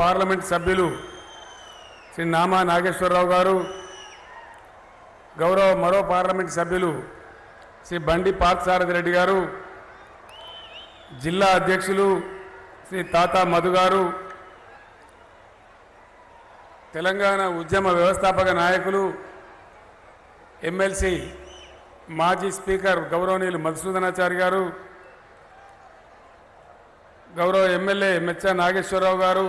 Parliament సభ్యులు శ్రీ నామా నాగేశ్వరరావు గారు గౌరవ మరో పార్లమెంట్ సభ్యులు శ్రీ బండి పార్థసారథి రెడ్డి గారు జిల్లా అధ్యక్షులు శ్రీ తాతా మధు గారు తెలంగాణ ఉద్యమ వ్యవస్థాపక నాయకులు ఎమ్మెల్సీ మాజీ స్పీకర్ గౌరవనీయులు మధుసూదనాచారి గారు గౌరవ ఎమ్మెల్యే మెచ్చ నాగేశ్వరరావు గారు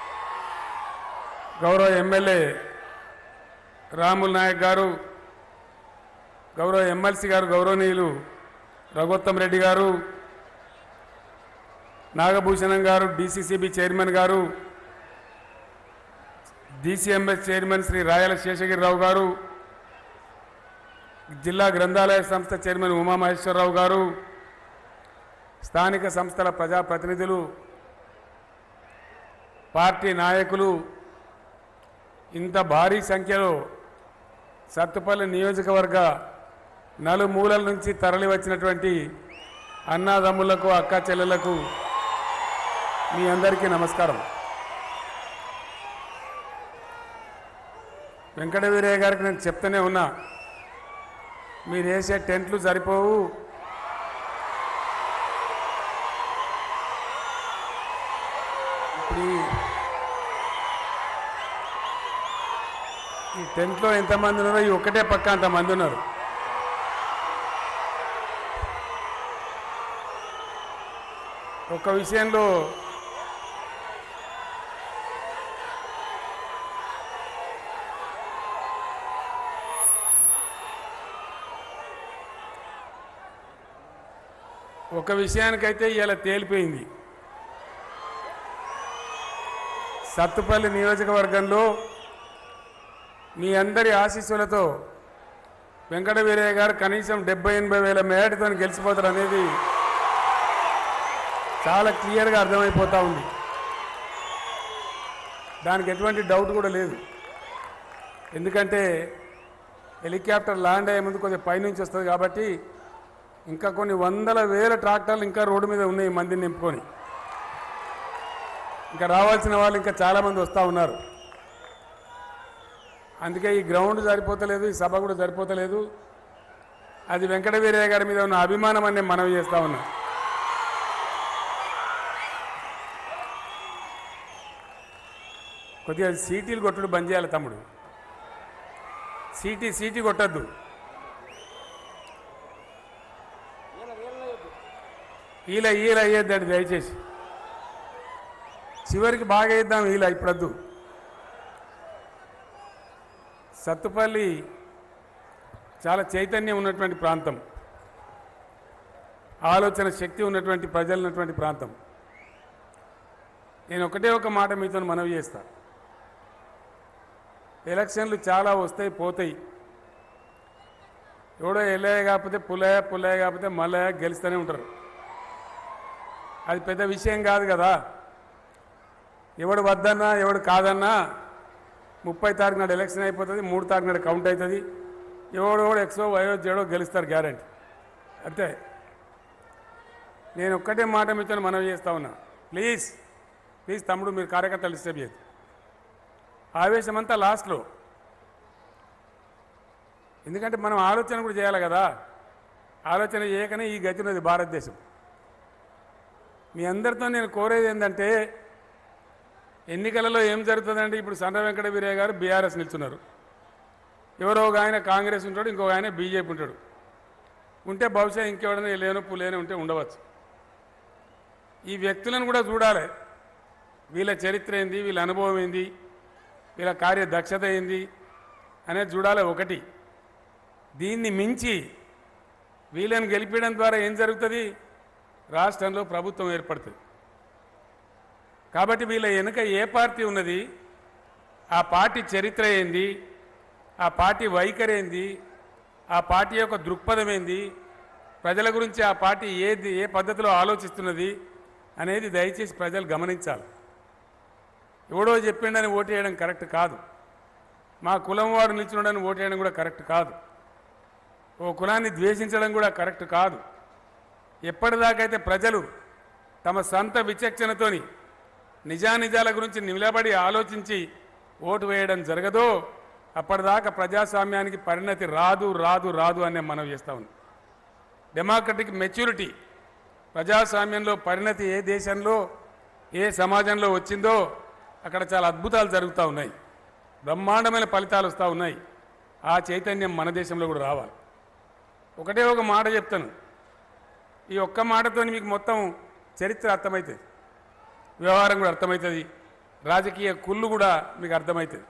గౌరవ ఎమ్మెల్యే రాముల్ నాయక్ గారు గౌరవ ఎమ్మెల్సీ గారు గౌరవనీయులు రఘుత్తం రెడ్డి గారు నాగభూషణం గారు డిసిసిబి చైర్మన్ గారు డిసిఎంఎస్ చైర్మన్ శ్రీ రాయల శేషగిరిరావు గారు జిల్లా గ్రంథాలయ సంస్థ చైర్మన్ ఉమామహేశ్వరరావు గారు స్థానిక సంస్థల ప్రజాప్రతినిధులు పార్టీ నాయకులు ఇంత భారీ సంఖ్యలో సత్తుపల్లి నియోజకవర్గ నలుమూలల నుంచి తరలి వచ్చినటువంటి అన్నాదమ్ములకు అక్క చెల్లెలకు మీ అందరికీ నమస్కారం వెంకట వీరయ్య గారికి నేను చెప్తూనే ఉన్నా మీరు వేసే టెంట్లు సరిపోవు ఇప్పుడు ఈ- ఈ టెంట్లో ఎంతమంది ఉన్నారో ఈ ఒక్కటే పక్క అంతమంది ఉన్నారు ఒక విషయంలో ఒక విషయానికైతే ఇలా తేలిపోయింది సత్తుపల్లి నియోజకవర్గంలో మీ అందరి ఆశీస్సులతో వెంకట వీరయ్య గారు కనీసం డెబ్బై ఎనభై వేల మేటతో గెలిచిపోతారు అనేది చాలా క్లియర్గా అర్థమైపోతా ఉంది దానికి ఎటువంటి డౌట్ కూడా లేదు ఎందుకంటే హెలికాప్టర్ ల్యాండ్ అయ్యే ముందు కొంచెం పైనుంచి వస్తుంది కాబట్టి ఇంకా కొన్ని వందల వేల ట్రాక్టర్లు ఇంకా రోడ్డు మీద ఉన్నాయి మందిని నింపుకొని ఇంకా రావాల్సిన వాళ్ళు ఇంకా చాలామంది వస్తూ ఉన్నారు అందుకే ఈ గ్రౌండ్ సరిపోతలేదు ఈ సభ కూడా సరిపోతలేదు అది వెంకట వీరయ్య గారి మీద ఉన్న అభిమానం అని నేను మనవి చేస్తా ఉన్నా కొద్దిగా సీటీలు కొట్టుడు బంద్ చేయాలి తమ్ముడు సీటీ సీటీ కొట్టద్దు ఈల ఈల అయ్యేద్దండి దయచేసి చివరికి బాగా వేద్దాం ఈల ఇప్పుడద్దు సత్తుపల్లి చాలా చైతన్యం ఉన్నటువంటి ప్రాంతం ఆలోచన శక్తి ఉన్నటువంటి ప్రజలు ఉన్నటువంటి ప్రాంతం నేను ఒకటే ఒక మాట మీతో మనవి చేస్తా ఎలక్షన్లు చాలా వస్తాయి పోతాయి ఎవడో ఎల్లయ్య కాకపోతే పుల్లయ్య పుల్లయ్య కాకపోతే మల్లయ్య గెలుస్తూనే ఉంటారు అది పెద్ద విషయం కాదు కదా ఎవడు వద్దన్నా ఎవడు కాదన్నా ముప్పై తారీఖు నాడు ఎలక్షన్ అయిపోతుంది మూడు తారీఖు నాడు కౌంట్ అవుతుంది ఎవడో ఎక్సో వయో జడో గెలుస్తారు గ్యారంటీ అంతే నేను ఒక్కటే మాట మీతో మనవి చేస్తా ఉన్నా ప్లీజ్ ప్లీజ్ తమ్ముడు మీరు కార్యకర్తలు డిస్టర్బ్ చేయదు ఆవేశం అంతా లాస్ట్లో ఎందుకంటే మనం ఆలోచన కూడా చేయాలి కదా ఆలోచన చేయకనే ఈ గతి ఉన్నది భారతదేశం మీ అందరితో నేను కోరేది ఏంటంటే ఎన్నికలలో ఏం జరుగుతుందంటే ఇప్పుడు సన్న వెంకట వీరయ్య గారు బీఆర్ఎస్ నిల్చున్నారు ఎవరో ఒక ఆయన కాంగ్రెస్ ఉంటాడు ఇంకొక ఆయన బీజేపీ ఉంటాడు ఉంటే బహుశా ఇంకెవడైనా లేనో పులేనో ఉంటే ఉండవచ్చు ఈ వ్యక్తులను కూడా చూడాలి వీళ్ళ చరిత్ర ఏంది వీళ్ళ అనుభవం ఏంది వీళ్ళ కార్యదక్షత ఏంది అనేది చూడాలి ఒకటి దీన్ని మించి వీళ్ళని గెలిపించడం ద్వారా ఏం జరుగుతుంది రాష్ట్రంలో ప్రభుత్వం ఏర్పడుతుంది కాబట్టి వీళ్ళ వెనుక ఏ పార్టీ ఉన్నది ఆ పార్టీ చరిత్ర ఏంది ఆ పార్టీ వైఖరి ఏంది ఆ పార్టీ యొక్క దృక్పథం ఏంది ప్రజల గురించి ఆ పార్టీ ఏది ఏ పద్ధతిలో ఆలోచిస్తున్నది అనేది దయచేసి ప్రజలు గమనించాలి ఎవడో చెప్పిండని ఓటేయడం కరెక్ట్ కాదు మా కులం వాడు నిల్చున్నాడని ఓటేయడం కూడా కరెక్ట్ కాదు ఓ కులాన్ని ద్వేషించడం కూడా కరెక్ట్ కాదు ఎప్పటిదాకైతే ప్రజలు తమ సొంత విచక్షణతోని నిజానిజాల గురించి నిలబడి ఆలోచించి ఓటు వేయడం జరగదో అప్పటిదాకా ప్రజాస్వామ్యానికి పరిణతి రాదు రాదు రాదు అనే మనం చేస్తా ఉన్నాం డెమోక్రటిక్ మెచ్యూరిటీ ప్రజాస్వామ్యంలో పరిణతి ఏ దేశంలో ఏ సమాజంలో వచ్చిందో అక్కడ చాలా అద్భుతాలు జరుగుతూ ఉన్నాయి బ్రహ్మాండమైన ఫలితాలు వస్తూ ఉన్నాయి ఆ చైతన్యం మన దేశంలో కూడా రావాలి ఒకటే ఒక మాట చెప్తాను ఈ ఒక్క మాటతో మీకు మొత్తం చరిత్ర అర్థమవుతుంది వ్యవహారం కూడా అర్థమవుతుంది రాజకీయ కుళ్ళు కూడా మీకు అర్థమవుతుంది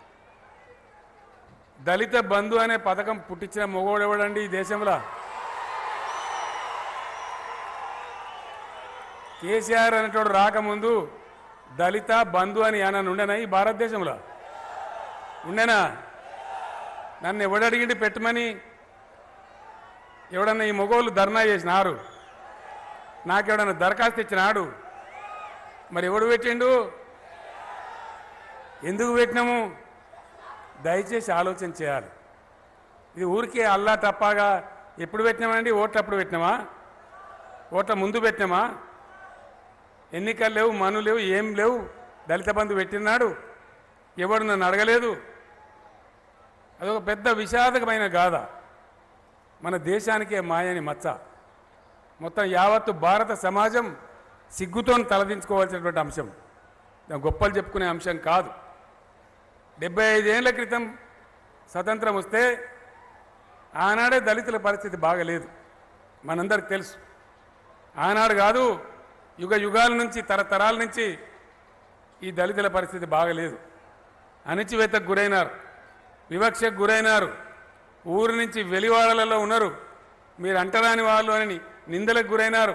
దళిత బంధు అనే పథకం పుట్టించిన మొగోడెవడండి ఈ దేశంలో కేసీఆర్ అనేటోడు రాకముందు దళిత బంధు అని ఏమన్నా ఉండేనా ఈ భారతదేశంలో ఉండేనా నన్ను ఎవడు అడిగిండి పెట్టమని ఎవడన్నా ఈ మొగోళ్ళు ధర్నా చేసినారు నాకెవడన్నా దరఖాస్తు ఇచ్చినాడు మరి ఎవడు పెట్టిండు ఎందుకు పెట్టినాము దయచేసి ఆలోచన చేయాలి ఇది ఊరికే అల్లా తప్పగా ఎప్పుడు పెట్టినామండి ఓట్లు అప్పుడు పెట్టినామా ఓట్ల ముందు పెట్టినామా ఎన్నికలు లేవు మను లేవు ఏం లేవు దళిత బంధు పెట్టినాడు ఎవడు నన్ను అడగలేదు అదొక పెద్ద విషాదకమైన గాథ మన దేశానికే మాయని మచ్చ మొత్తం యావత్తు భారత సమాజం సిగ్గుతో తలదించుకోవాల్సినటువంటి అంశం దాని గొప్పలు చెప్పుకునే అంశం కాదు డెబ్బై ఐదేళ్ల క్రితం స్వతంత్రం వస్తే ఆనాడే దళితుల పరిస్థితి బాగలేదు మనందరికి తెలుసు ఆనాడు కాదు యుగ యుగాల నుంచి తరతరాల నుంచి ఈ దళితుల పరిస్థితి బాగలేదు అణిచివేతకు గురైనారు వివక్షకు గురైనారు ఊరు నుంచి వెలివాడలలో ఉన్నారు మీరు అంటరాని వాళ్ళు అని నిందలకు గురైనారు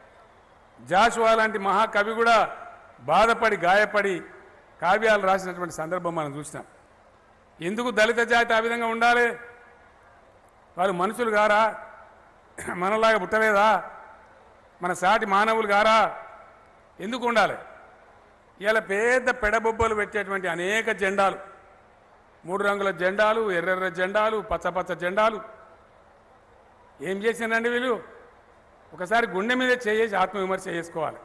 జాషువా లాంటి మహాకవి కూడా బాధపడి గాయపడి కావ్యాలు రాసినటువంటి సందర్భం మనం చూసినాం ఎందుకు దళిత జాతి ఆ విధంగా ఉండాలి వాళ్ళు మనుషులు గారా మనలాగా పుట్టలేదా మన సాటి మానవులు గారా ఎందుకు ఉండాలి ఇలా పెద్ద పెడబొబ్బలు పెట్టేటువంటి అనేక జెండాలు మూడు రంగుల జెండాలు ఎర్రెర్ర జెండాలు పచ్చపచ్చ జెండాలు ఏం చేసిందండి వీళ్ళు ఒకసారి గుండె మీద చేసి ఆత్మవిమర్శ చేసుకోవాలి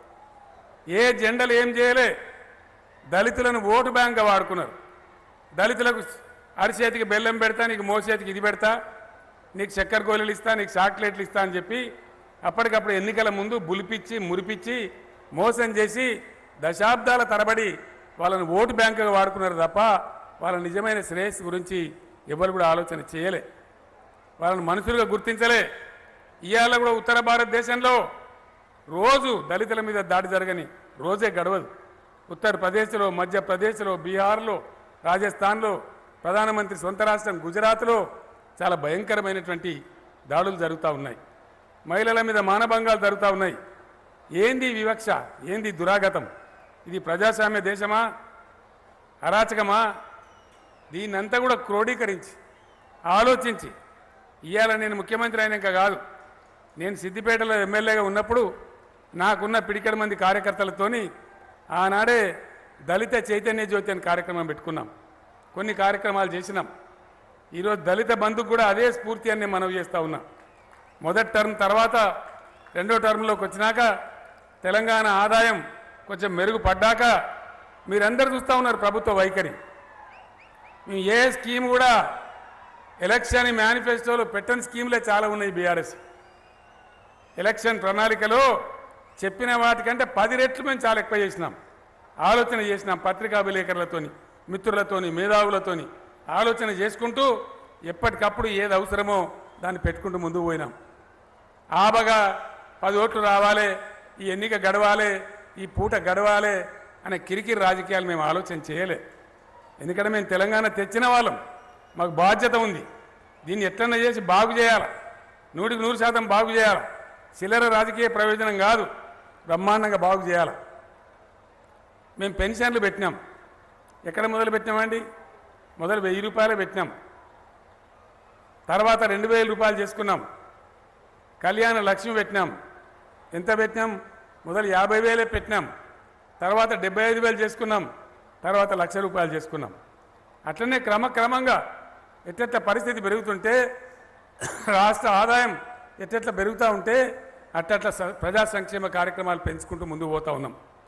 ఏ జెండలు ఏం చేయలే దళితులను ఓటు బ్యాంక్గా వాడుకున్నారు దళితులకు అరిచేతికి బెల్లం పెడతా నీకు మోసేతికి ఇది పెడతా నీకు చక్కెర గోళీలు ఇస్తా నీకు చాక్లెట్లు ఇస్తా అని చెప్పి అప్పటికప్పుడు ఎన్నికల ముందు బులిపిచ్చి మురిపిచ్చి మోసం చేసి దశాబ్దాల తరబడి వాళ్ళని ఓటు బ్యాంకుగా వాడుకున్నారు తప్ప వాళ్ళ నిజమైన శ్రేయస్సు గురించి ఎవరు కూడా ఆలోచన చేయలే వాళ్ళని మనుషులుగా గుర్తించలే ఇవాళ కూడా ఉత్తర భారతదేశంలో రోజు దళితుల మీద దాడి జరగని రోజే గడవదు ఉత్తరప్రదేశ్లో మధ్యప్రదేశ్లో బీహార్లో రాజస్థాన్లో ప్రధానమంత్రి సొంత రాష్ట్రం గుజరాత్లో చాలా భయంకరమైనటువంటి దాడులు జరుగుతూ ఉన్నాయి మహిళల మీద మానభంగాలు జరుగుతూ ఉన్నాయి ఏంది ఈ వివక్ష ఏంది ఈ దురాగతం ఇది ప్రజాస్వామ్య దేశమా అరాచకమా దీన్నంతా కూడా క్రోడీకరించి ఆలోచించి ఇవాళ నేను ముఖ్యమంత్రి అయినాక కాదు నేను సిద్దిపేటలో ఎమ్మెల్యేగా ఉన్నప్పుడు నాకున్న పిడికడ మంది కార్యకర్తలతోని ఆనాడే దళిత చైతన్య జ్యోతి అని కార్యక్రమం పెట్టుకున్నాం కొన్ని కార్యక్రమాలు చేసినాం ఈరోజు దళిత బంధుకు కూడా అదే స్ఫూర్తి అని నేను మనవి చేస్తా ఉన్నా మొదటి టర్మ్ తర్వాత రెండో టర్మ్లోకి వచ్చినాక తెలంగాణ ఆదాయం కొంచెం మెరుగుపడ్డాక మీరందరూ చూస్తూ ఉన్నారు ప్రభుత్వ వైఖరి మేము ఏ స్కీమ్ కూడా ఎలక్షన్ మేనిఫెస్టోలో పెట్టని స్కీమ్లే చాలా ఉన్నాయి బీఆర్ఎస్ ఎలక్షన్ ప్రణాళికలో చెప్పిన వాటికంటే పది రెట్లు మేము చాలా ఎక్కువ చేసినాం ఆలోచన చేసినాం పత్రికా విలేకరులతోని మిత్రులతోని మేధావులతోని ఆలోచన చేసుకుంటూ ఎప్పటికప్పుడు ఏది అవసరమో దాన్ని పెట్టుకుంటూ ముందుకు పోయినాం ఆబగా పది ఓట్లు రావాలి ఈ ఎన్నిక గడవాలి ఈ పూట గడవాలి అనే కిరికిరి రాజకీయాలు మేము ఆలోచన చేయలే ఎందుకంటే మేము తెలంగాణ తెచ్చిన వాళ్ళం మాకు బాధ్యత ఉంది దీన్ని ఎట్లన్నా చేసి బాగు చేయాలి నూటికి నూరు శాతం బాగు చేయాలి చిల్లర రాజకీయ ప్రయోజనం కాదు బ్రహ్మాండంగా బాగు చేయాలి మేము పెన్షన్లు పెట్టినాం ఎక్కడ మొదలు పెట్టినామండి మొదలు వెయ్యి రూపాయలు పెట్టినాం తర్వాత రెండు వేల రూపాయలు చేసుకున్నాం కళ్యాణ లక్ష్మి పెట్టినాం ఎంత పెట్టినాం మొదలు యాభై వేలే పెట్టినాం తర్వాత డెబ్బై ఐదు వేలు చేసుకున్నాం తర్వాత లక్ష రూపాయలు చేసుకున్నాం అట్లనే క్రమక్రమంగా ఎట్టెట్ల పరిస్థితి పెరుగుతుంటే రాష్ట్ర ఆదాయం ఎట్టెట్ల పెరుగుతూ ఉంటే అట్టట్ల స- ప్రజా సంక్షేమ కార్యక్రమాలు పెంచుకుంటూ ముందుకు పోతా ఉన్నాం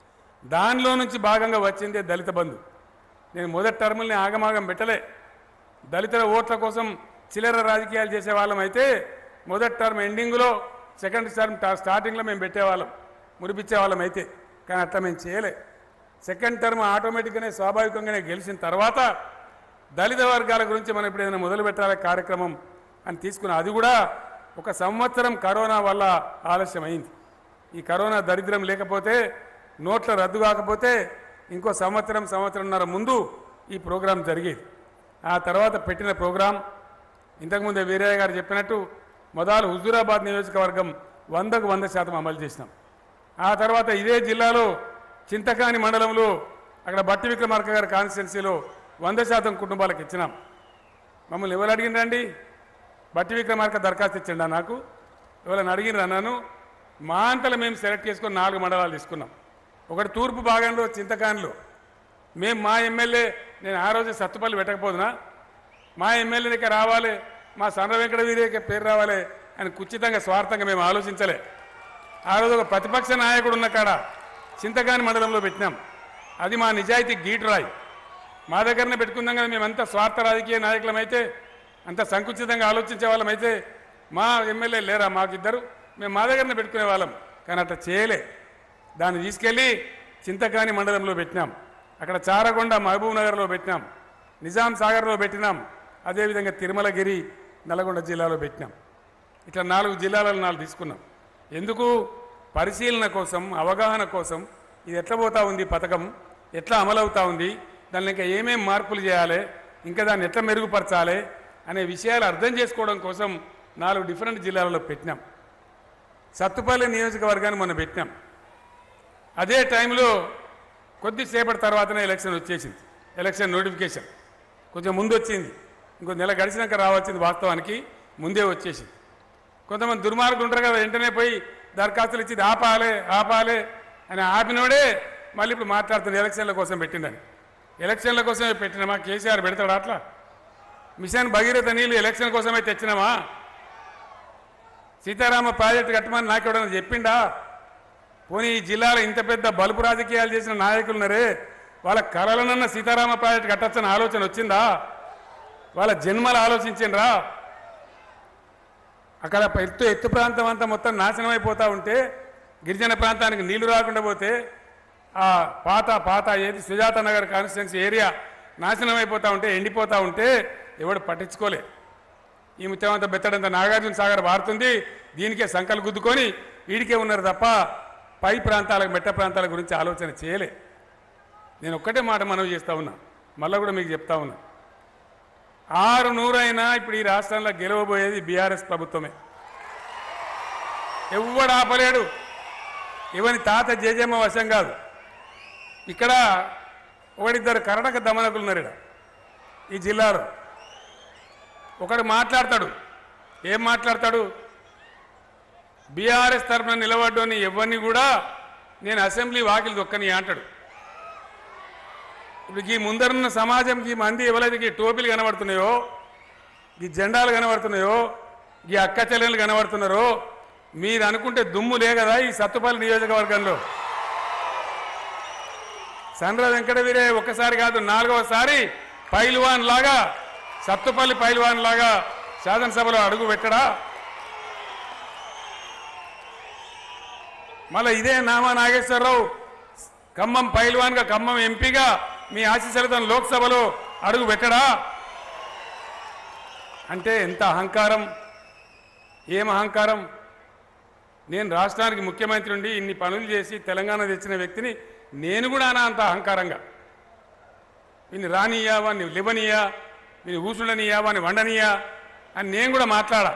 దానిలో నుంచి భాగంగా వచ్చిందే దళిత బంధు నేను మొదటి టర్ముల్ని ఆగమాగం పెట్టలే దళితుల ఓట్ల కోసం చిల్లర రాజకీయాలు చేసే వాళ్ళం అయితే మొదటి టర్మ్ ఎండింగ్లో సెకండ్ టర్మ్ టా- స్టార్టింగ్లో మేము పెట్టేవాళ్ళం మురిపించే వాళ్ళం అయితే కానీ అట్లా మేము చేయలే సెకండ్ టర్మ్ ఆటోమేటిక్గానే స్వాభావికంగానే గెలిచిన తర్వాత దళిత వర్గాల గురించి మనం ఇప్పుడు ఏదైనా మొదలు పెట్టాలి కార్యక్రమం అని తీసుకున్నాం అది కూడా ఒక సంవత్సరం కరోనా వల్ల ఆలస్యమైంది ఈ కరోనా దరిద్రం లేకపోతే నోట్ల రద్దు కాకపోతే ఇంకో సంవత్సరం సంవత్సరంన్నర ముందు ఈ ప్రోగ్రాం జరిగేది ఆ తర్వాత పెట్టిన ప్రోగ్రాం ఇంతకుముందే వీరయ్య గారు చెప్పినట్టు మొదలు హుజూరాబాద్ నియోజకవర్గం వందకు వంద శాతం అమలు చేసినాం ఆ తర్వాత ఇదే జిల్లాలో చింతకాని మండలంలో అక్కడ బట్టి విక్రమార్క గారి కాన్స్టిట్యున్సీలో వంద శాతం కుటుంబాలకు ఇచ్చినాం మమ్మల్ని ఎవరు అడిగినరండి బట్టి విక్రమార్క దరఖాస్తు ఇచ్చిండా నాకు ఎవరైనా అడిగినరా నన్ను మా అంతలో మేము సెలెక్ట్ చేసుకొని నాలుగు మండలాలు తీసుకున్నాం ఒకటి తూర్పు భాగంలో చింతకానిలో మేము మా ఎమ్మెల్యే నేను ఆ రోజు సత్తుపల్లి పెట్టకపోదునా మా ఎమ్మెల్యేకి రావాలి మా సన్న వెంకట వీరేకి పేరు రావాలి అని కుచితంగా స్వార్థంగా మేము ఆలోచించలే ఆ రోజు ఒక ప్రతిపక్ష నాయకుడు ఉన్న కాడ చింతకాని మండలంలో పెట్టినాం అది మా నిజాయితీ గీటురాయి మా దగ్గరనే పెట్టుకుందాం కదా మేమంతా స్వార్థ రాజకీయ నాయకులమైతే అంత సంకుచితంగా ఆలోచించే వాళ్ళమైతే మా ఎమ్మెల్యే లేరా మాకిద్దరు మేము మా దగ్గరనే పెట్టుకునే వాళ్ళం కానీ అట్లా చేయలే దాన్ని తీసుకెళ్ళి చింతకాని మండలంలో పెట్టినాం అక్కడ చారగొండ మహబూబ్ నగర్లో పెట్టినాం నిజాం సాగర్లో పెట్టినాం అదేవిధంగా తిరుమలగిరి నల్గొండ జిల్లాలో పెట్టినాం ఇట్లా నాలుగు జిల్లాలలో నాలుగు తీసుకున్నాం ఎందుకు పరిశీలన కోసం అవగాహన కోసం ఇది ఎట్లా పోతా ఉంది పథకం ఎట్లా అమలవుతా ఉంది దాన్ని ఇంకా ఏమేం మార్పులు చేయాలి ఇంకా దాన్ని ఎట్లా మెరుగుపరచాలి అనే విషయాలు అర్థం చేసుకోవడం కోసం నాలుగు డిఫరెంట్ జిల్లాలలో పెట్టినాం సత్తుపల్లి నియోజకవర్గాన్ని మనం పెట్టినాం అదే టైంలో కొద్దిసేపటి తర్వాతనే ఎలక్షన్ వచ్చేసింది ఎలక్షన్ నోటిఫికేషన్ కొంచెం ముందు వచ్చింది ఇంకో నెల గడిచినాక రావాల్సింది వాస్తవానికి ముందే వచ్చేసింది కొంతమంది దుర్మార్గులు ఉంటారు కదా వెంటనే పోయి దరఖాస్తులు ఇచ్చి ఆపాలే ఆపాలే అని ఆపినోడే మళ్ళీ ఇప్పుడు మాట్లాడుతున్నారు ఎలక్షన్ల కోసం పెట్టిందని ఎలక్షన్ల కోసమే పెట్టినామా కేసీఆర్ పెడతాడు అట్లా మిషన్ భగీరథ నీళ్ళు ఎలక్షన్ కోసమే తెచ్చినామా సీతారామ ప్రాజెక్టు కట్టమని నాకెవడన్నా చెప్పిండా పోనీ ఈ జిల్లాలో ఇంత పెద్ద బలుపు రాజకీయాలు చేసిన నాయకులు ఉన్నారే వాళ్ళ కలలనన్న సీతారామ ప్రాజెక్టు కట్టచ్చని ఆలోచన వచ్చిందా వాళ్ళ జన్మలు ఆలోచించిండ్రా అక్కడ ఎత్తు ఎత్తు ప్రాంతం అంతా మొత్తం నాశనం అయిపోతూ ఉంటే గిరిజన ప్రాంతానికి నీళ్లు రాకుండా పోతే ఆ పాత పాత ఏది సుజాత నగర్ కాన్స్టిట్యున్సీ ఏరియా నాశనం అయిపోతూ ఉంటే ఎండిపోతూ ఉంటే ఎవడు పట్టించుకోలే ఈ ముత్యమంతా బెత్తడంత నాగార్జున సాగర్ వారుతుంది దీనికే సంకలు గుద్దుకొని వీడికే ఉన్నారు తప్ప పై ప్రాంతాలకు మెట్ట ప్రాంతాల గురించి ఆలోచన చేయలే నేను ఒక్కటే మాట మనవి చేస్తా ఉన్నా మళ్ళీ కూడా మీకు చెప్తా ఉన్నా ఆరు నూరైనా ఇప్పుడు ఈ రాష్ట్రంలో గెలవబోయేది బీఆర్ఎస్ ప్రభుత్వమే ఎవ్వడు ఆపలేడు ఎవని తాత జేజమ్మ వశం కాదు ఇక్కడ ఒకడిద్దరు కర్ణక దమనకులు ఉన్నారు ఈడ. ఈ జిల్లాలో ఒకడు మాట్లాడతాడు ఏం మాట్లాడతాడు బీఆర్ఎస్ తరఫున నిలబడ్డోని ఎవరిని కూడా నేను అసెంబ్లీ వాకిలి దొక్కని అంటాడు ఇప్పుడు ఈ ముందరున్న సమాజంకి ఈ మంది ఎవరైతే ఈ టోపీలు కనబడుతున్నాయో ఈ జెండాలు కనబడుతున్నాయో ఈ అక్క చెల్లెలు కనబడుతున్నారో మీరు అనుకుంటే దుమ్ము లే కదా ఈ సత్తుపల్లి నియోజకవర్గంలో సన్ర వెంకట వీరే ఒక్కసారి కాదు నాలుగవసారి పైల్వాన్ లాగా సత్తుపల్లి పైల్వాన్ లాగా శాసనసభలో అడుగు పెట్టడా మళ్ళీ ఇదే నామా నాగేశ్వరరావు ఖమ్మం పైల్వాన్గా ఖమ్మం ఎంపీగా మీ ఆశీస్సులతో లోక్సభలో అడుగు పెట్టడా అంటే ఎంత అహంకారం ఏం అహంకారం నేను రాష్ట్రానికి ముఖ్యమంత్రి ఉండి ఇన్ని పనులు చేసి తెలంగాణ తెచ్చిన వ్యక్తిని నేను కూడా అనా అంత అహంకారంగా వీని రానియా వాడిని లివనియా వీని ఊసుడనియా వాడిని వండనియా అని నేను కూడా మాట్లాడా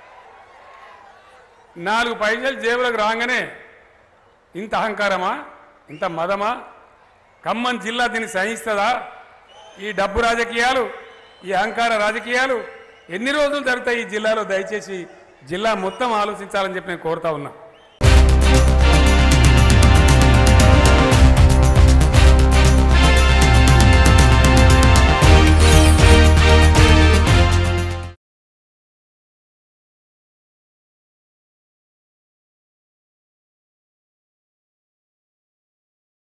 నాలుగు పైసలు జేబులకు రాగానే ఇంత అహంకారమా ఇంత మదమా ఖమ్మం జిల్లా దీన్ని సహిస్తుందా ఈ డబ్బు రాజకీయాలు ఈ అహంకార రాజకీయాలు ఎన్ని రోజులు జరుగుతాయి ఈ జిల్లాలో దయచేసి జిల్లా మొత్తం ఆలోచించాలని చెప్పి నేను కోరుతా ఉన్నా